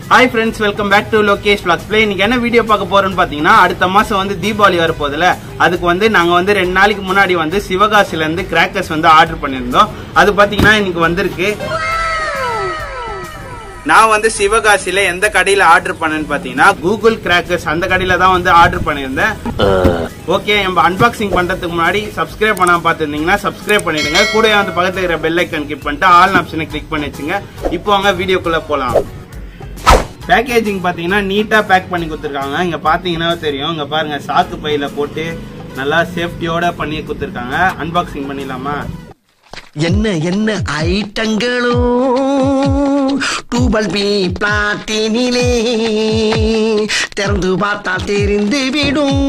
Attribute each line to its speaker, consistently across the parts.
Speaker 1: Hi friends welcome back to Lokesh vlogs play இன்னைக்கு என்ன video பார்க்க போறோம்னு பாத்தீங்கன்னா அடுத்த மாசம் வந்து தீபாவளி வரப்போகுதுல அதுக்கு வந்து நாங்க வந்து ரெண்டு நாளைக்கு முன்னாடி வந்து சிவகாசில இருந்து கிராக்கர்ஸ் வந்து ஆர்டர் பண்ணியிருந்தோம் அது பாத்தீங்கன்னா இன்னைக்கு வந்திருக்கு நான் வந்து சிவகாசியில எந்த கடையில ஆர்டர் பண்ணேன்னு பாத்தீங்கன்னா கூகுள் கிராக்கர்ஸ் அந்த கடையில தான் வந்து ஆர்டர் பண்ணியிருந்தேன் ஓகே நம்ம அன்பாக்சிங் பண்றதுக்கு முன்னாடி சப்ஸ்கிரைப் பண்ணாம பார்த்துருந்தீங்கன்னா சப்ஸ்கிரைப் பண்ணிடுங்க கூட வந்து பக்கத்துல இருக்கிற பெல் ஐக்கன் கிளிக் பண்ணிட்டு ஆல் ஆப்ஷனை கிளிக் பண்ணி வச்சுங்க இப்போ வாங்க வீடியோக்குள்ள போலாம் பேக்கேஜிங் பாத்தீங்கன்னா நீட்டா பேக் பண்ணி கொடுத்துருக்காங்க இங்க பாத்தீங்கன்னா தெரியும் இங்க பாருங்க சாக்கு பையில போட்டு நல்லா சேஃப்டியோட பண்ணி கொடுத்துருக்காங்க அன்பாக்சிங் பண்ணிடலாமா
Speaker 2: என்ன என்ன ஐட்டங்களோ டூபல் பி பிளாட்டினிலே திறந்து பார்த்தால் தெரிந்து விடும்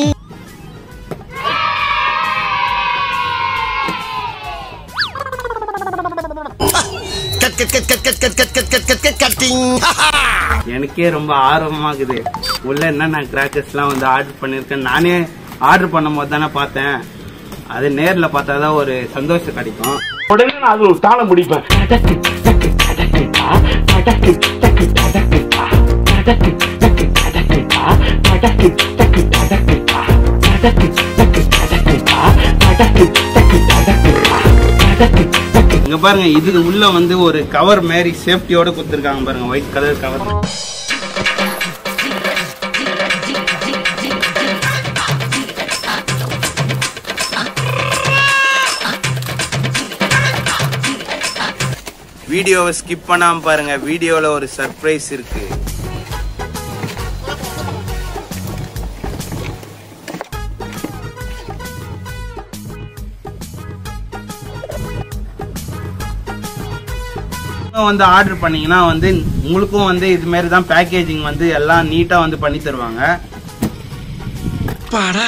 Speaker 2: cut cut cut cut cut cut cut cut cut cut cut cutting
Speaker 1: எனக்கே ரொம்ப ஆர்வமாகுது உள்ள என்னென்ன கிராக்கர்ஸ்லாம் வந்து ஆர்டர் பண்ணியிருக்கேன் நானே ஆர்டர் பண்ணும்போது தானே பார்த்தேன் அது நேர்ல பார்த்தா தான் ஒரு சந்தோஷம் கிடைக்கும்
Speaker 3: உடனே நான் அது ஒரு தாளம் முடிப்பேன்
Speaker 1: இங்க பாருங்க இது உள்ள வந்து ஒரு கவர் மாதிரி சேஃப்டியோட கொடுத்துருக்காங்க பாருங்க ஒயிட் கலர் கவர் வீடியோவை ஸ்கிப் பண்ணாம பாருங்க வீடியோல ஒரு சர்ப்ரைஸ் இருக்கு வந்து ஆர்டர் பண்ணீங்கன்னா வந்து உங்களுக்கும் வந்து இது மாதிரி தான் பேக்கேஜிங் வந்து எல்லாம் நீட்டா வந்து பண்ணி தருவாங்க
Speaker 2: பாடா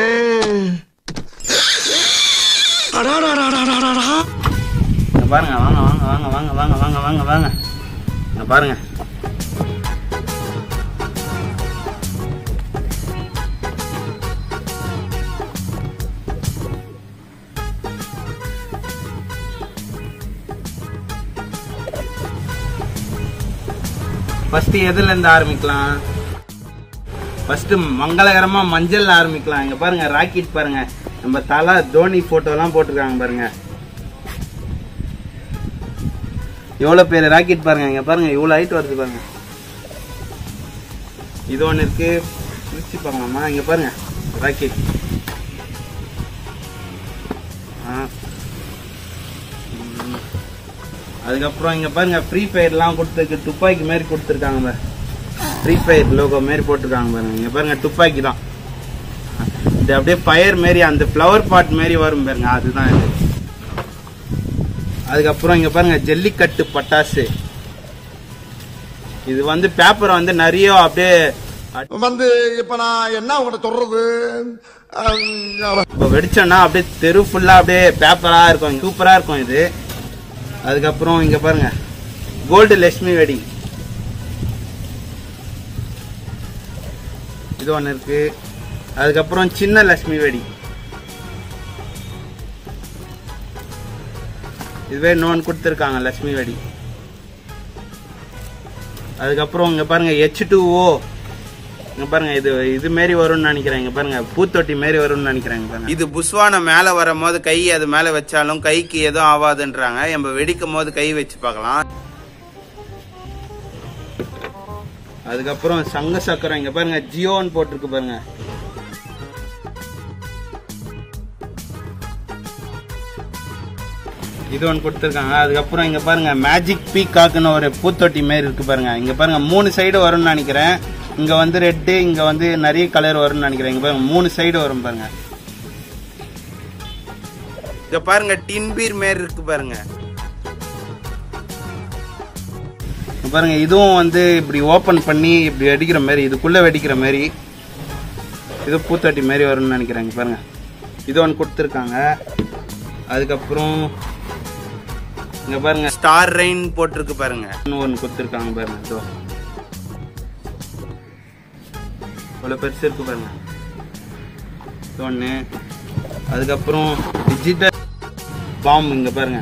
Speaker 2: அடாடாடாடாடாடா
Speaker 1: இங்க பாருங்க வாங்க வாங்க வாங்க வாங்க வாங்க வாங்க வாங்க வாங்க இங்க பாருங்க ஃபர்ஸ்ட் எதுல இருந்து ஆரம்பிக்கலாம் ஃபர்ஸ்ட் மங்களகரமா மஞ்சள் ஆரம்பிக்கலாம் இங்க பாருங்க ராக்கெட் பாருங்க நம்ம தலா தோனி போட்டோ எல்லாம் போட்டிருக்காங்க பாருங்க எவ்வளவு பேர் ராக்கெட் பாருங்க இங்க பாருங்க இவ்வளவு ஹைட் வருது பாருங்க இது ஒண்ணு இருக்கு பிரிச்சு பாருங்கம்மா இங்க பாருங்க ராக்கெட் ஆ. ம். அதுக்கப்புறம் இங்க பாருங்க ஃப்ரீ ஃபயர்லாம் கொடுத்துருக்கு துப்பாக்கி மாதிரி கொடுத்துருக்காங்க ஃப்ரீ ஃபயர் லோகோ மாதிரி போட்டிருக்காங்க பாருங்க இங்க பாருங்க துப்பாக்கி தான் இது அப்படியே ஃபயர் மாரி அந்த ஃப்ளவர் பாட் மாரி வரும் பாருங்க அதுதான் இது அதுக்கப்புறம் இங்க பாருங்க ஜல்லிக்கட்டு பட்டாசு இது வந்து பேப்பரை வந்து நிறைய அப்படியே
Speaker 4: வந்து இப்ப நான் என்ன உங்கள்கிட்ட சொல்றது அஹ்,
Speaker 1: இப்போ வெடிச்சோன்னா அப்படியே தெரு ஃபுல்லா அப்படியே பேப்பரா இருக்கும் சூப்பரா இருக்கும் இது அதுக்கப்புறம் இங்க பாருங்க கோல்டு லட்சுமி வெடி இது ஒன்று இருக்கு அதுக்கப்புறம் சின்ன லட்சுமி வெடி இதுவே இன்னொன்று கொடுத்துருக்காங்க லட்சுமி வெடி அதுக்கப்புறம் இங்க பாருங்க ஹெச் டூ ஓ இங்க பாருங்க இது இது மாரி வரும்னு நினைக்கிறேன் இங்க பாருங்க பூத்தொட்டி மாரி வரும்னு நினைக்கிறேன் பாருங்க இது புஷ்வான மேல வரும்போது கை அது மேல வச்சாலும் கைக்கு எதுவும் ஆகாதுன்றாங்க நம்ம வெடிக்கும் போது கை வச்சு பார்க்கலாம் அதுக்கப்புறம் சங்க சக்கரம் இங்க பாருங்க ஜியோன்னு போட்டிருக்கு பாருங்க இது ஒன்று கொடுத்துருக்காங்க அதுக்கப்புறம் இங்க பாருங்க மேஜிக் பீகாக்குன்னு ஒரு பூத்தொட்டி மாரி இருக்கு பாருங்க இங்க பாருங்க மூணு சைடு வரும்னு நினைக்கிறேன் இங்க வந்து ரெட்டு இங்க வந்து நிறைய கலர் வரும்னு நினைக்கிறேன் இங்க பாருங்க மூணு சைடு வரும் பாருங்க இங்க பாருங்க டின்பீர் மாரி இருக்கு பாருங்க இங்க பாருங்க இதுவும் வந்து இப்படி ஓபன் பண்ணி இப்படி வெடிக்கிற மாதிரி இதுக்குள்ள வெடிக்கிற மாதிரி இது பூத்தொட்டி மாதிரி வரும்னு நினைக்கிறேன் இங்க பாருங்க இது ஒன்று கொடுத்துருக்காங்க அதுக்கப்புறம் இங்க பாருங்க ஸ்டார் ரெயின் போட்டிருக்கு பாருங்க இன்னும் ஒன்று கொடுத்துருக்காங்க பாருங்க இதோ இவ்வளோ பெருசு இருக்கு பாருங்க இது ஒன்று அதுக்கப்புறம் டிஜிட்டல் பாம் இங்க பாருங்க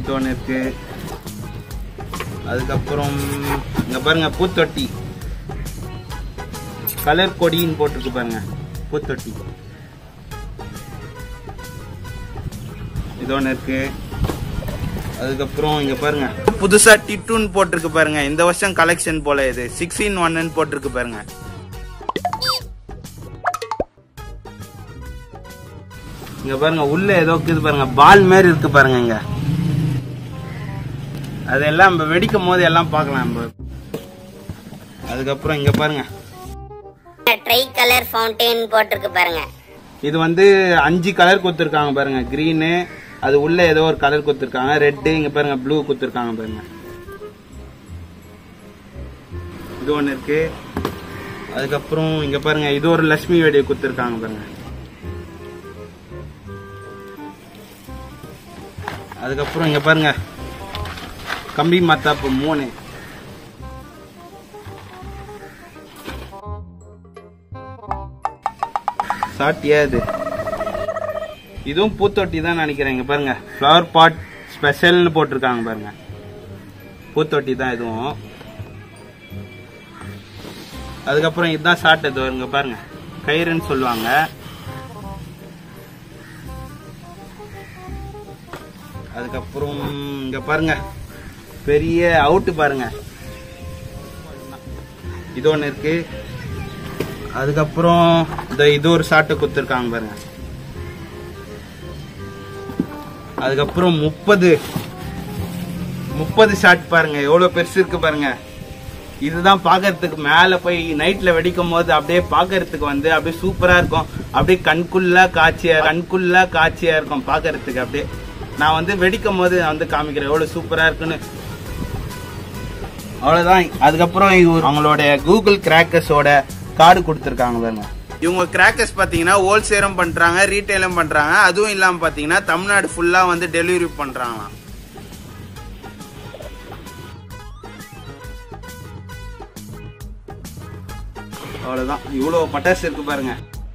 Speaker 1: இது ஒன்று இருக்கு அதுக்கப்புறம் இங்க பாருங்க பூத்தொட்டி கலர் கொடின்னு போட்டிருக்கு பாருங்க பூத்தொட்டி இது ஒன்று இருக்கு அதுக்கப்புறம் இங்க பாருங்க புதுசா டிட்டுன்னு போட்டிருக்கு பாருங்க இந்த வருஷம் கலெக்ஷன் போல இது சிக்ஸ் இன் ஒன்னு போட்டிருக்கு பாருங்க இங்க பாருங்க உள்ள ஏதோ இருக்குது பாருங்க பால் மாதிரி இருக்கு பாருங்க இங்க அதெல்லாம் நம்ம வெடிக்கும் போது எல்லாம் பார்க்கலாம் நம்ம அதுக்கப்புறம் இங்க பாருங்க
Speaker 5: ட்ரை கலர் ஃபவுண்டைன் போட்டிருக்கு பாருங்க
Speaker 1: இது வந்து அஞ்சு கலர் கொடுத்துருக்காங்க பாருங்க கிரீனு அது உள்ள ஏதோ ஒரு கலர் கொடுத்துருக்காங்க ரெட்டு இங்க பாருங்க ப்ளூ கொடுத்துருக்காங்க பாருங்க இது ஒன்று இருக்கு அதுக்கப்புறம் இங்க பாருங்க இது ஒரு லட்சுமி வெடி கொடுத்துருக்காங்க பாருங்க அதுக்கப்புறம் இங்க பாருங்க கம்பி மத்தாப்பு மூணு சாட்டியா இது இதுவும் பூத்தொட்டி தான் நினைக்கிறேன் இங்க பாருங்க ஃப்ளவர் பாட் ஸ்பெஷல்னு போட்டிருக்காங்க பாருங்க பூத்தொட்டி தான் இதுவும் அதுக்கப்புறம் இதுதான் ஷார்ட் இது இங்க பாருங்க கயிறுன்னு சொல்லுவாங்க அதுக்கப்புறம் இங்க பாருங்க பெரிய அவுட்டு பாருங்க இது ஒன்று இருக்கு அதுக்கப்புறம் இந்த இது ஒரு ஷார்ட்டு கொடுத்துருக்காங்க பாருங்க அதுக்கப்புறம் முப்பது முப்பது ஷாட் பாருங்க எவ்வளவு பெருசு இருக்கு பாருங்க இதுதான் பார்க்கறதுக்கு மேல போய் நைட்ல வெடிக்கும் போது அப்படியே பார்க்கறதுக்கு வந்து அப்படியே சூப்பரா இருக்கும் அப்படியே கண்குள்ளா காட்சியா கண்குள்ளா காட்சியா இருக்கும் பார்க்கறதுக்கு அப்படியே நான் வந்து வெடிக்கும் போது நான் வந்து காமிக்கிறேன் எவ்வளவு சூப்பரா இருக்குன்னு அவ்வளவுதான் அதுக்கப்புறம் இவங்க அவங்களோட கூகுள் கிராக்கர்ஸோட கார்டு கொடுத்துருக்காங்க பாருங்க இவங்க கிராக்கர்ஸ் பார்த்தீங்கன்னா ஹோல்சேலும் பண்றாங்க ரீட்டைலும் பண்றாங்க அதுவும் இல்லாம பார்த்தீங்கன்னா தமிழ்நாடு ஃபுல்லா வந்து டெலிவரி பண்றாங்களாம் அவ்வளவுதான் இவ்வளவு பட்டாசு இருக்கு பாருங்க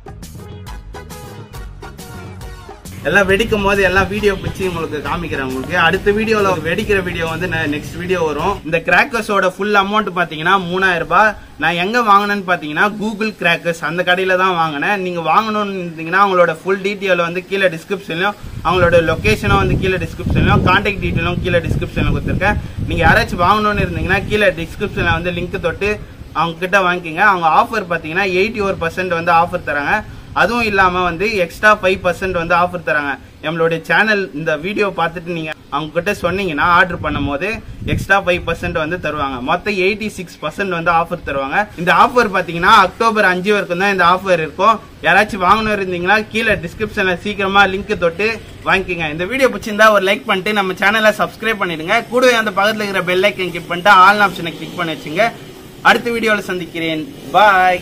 Speaker 1: எல்லாம் வெடிக்கும் போது எல்லாம் வீடியோ பிடிச்சி உங்களுக்கு காமிக்கிறேன் உங்களுக்கு அடுத்த வீடியோல வெடிக்கிற வீடியோ வந்து நெக்ஸ்ட் வீடியோ வரும் இந்த கிராக்கர்ஸோட ஃபுல் அமௌண்ட் பாத்தீங்கன்னா மூணாயிரம் ரூபாய் நான் எங்க வாங்கினேன்னு பாத்தீங்கன்னா கூகுள் கிராக்கர்ஸ் அந்த கடையில தான் வாங்கினேன் நீங்க வாங்கணும்னு இருந்தீங்கன்னா அவங்களோட ஃபுல் டீட்டெயில் வந்து கீழே டிஸ்கிரிப்ஷன்லயும் அவங்களோட லொகேஷனும் வந்து கீழே டிஸ்கிரிப்ஷன்லயும் கான்டாக்ட் டீட்டெயிலும் கீழே டிஸ்கிரிப்ஷன்ல கொடுத்துருக்கேன் நீங்க யாராச்சும் வாங்கணும்னு இருந்தீங்கன்னா கீழே டிஸ்கிரிப்ஷன்ல வந்து லிங்க் தொட்டு அவங்க கிட்ட வாங்கிக்கோங்க அவங்க ஆஃபர் பாத்தீங்கன்னா எயிட்டி ஒரு பர்சன்ட் வந்து ஆஃபர் தராங்க அதுவும் இல்லாம வந்து எக்ஸ்ட்ரா ஃபைவ் பர்சன்ட் வந்து ஆஃபர் தராங்க நம்மளுடைய சேனல் இந்த வீடியோ பார்த்துட்டு நீங்க அவங்க கிட்ட சொன்னீங்கன்னா ஆர்டர் பண்ணும் போது எக்ஸ்ட்ரா ஃபைவ் பர்சன்ட் வந்து தருவாங்க மொத்தம் எயிட்டி சிக்ஸ் பர்சன்ட் வந்து ஆஃபர் தருவாங்க இந்த ஆஃபர் பாத்தீங்கன்னா அக்டோபர் அஞ்சு வரைக்கும் தான் இந்த ஆஃபர் இருக்கும் யாராச்சும் வாங்கணும் இருந்தீங்கன்னா கீழே டிஸ்கிரிப்ஷன்ல சீக்கிரமா லிங்க் தொட்டு வாங்கிக்கோங்க இந்த வீடியோ பிடிச்சிருந்தா ஒரு லைக் பண்ணிட்டு நம்ம சேனலை சப்ஸ்கிரைப் பண்ணிடுங்க கூடவே அந்த பக்கத்துல இருக்கிற பெல் ஐக்கன் கிளிக் பண்ணிட்டு ஆல் ஆப்ஷனை கிளிக் பண்ணி வச்சுங்க அடுத்த வீடியோல சந்திக்கிறேன் பாய்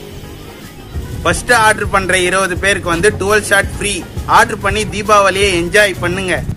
Speaker 1: ஃபர்ஸ்ட் ஆர்டர் பண்ற இருபது பேருக்கு வந்து டுவெல் ஷாட் ஃப்ரீ ஆர்டர் பண்ணி தீபாவளியை என்ஜாய் பண்ணுங்க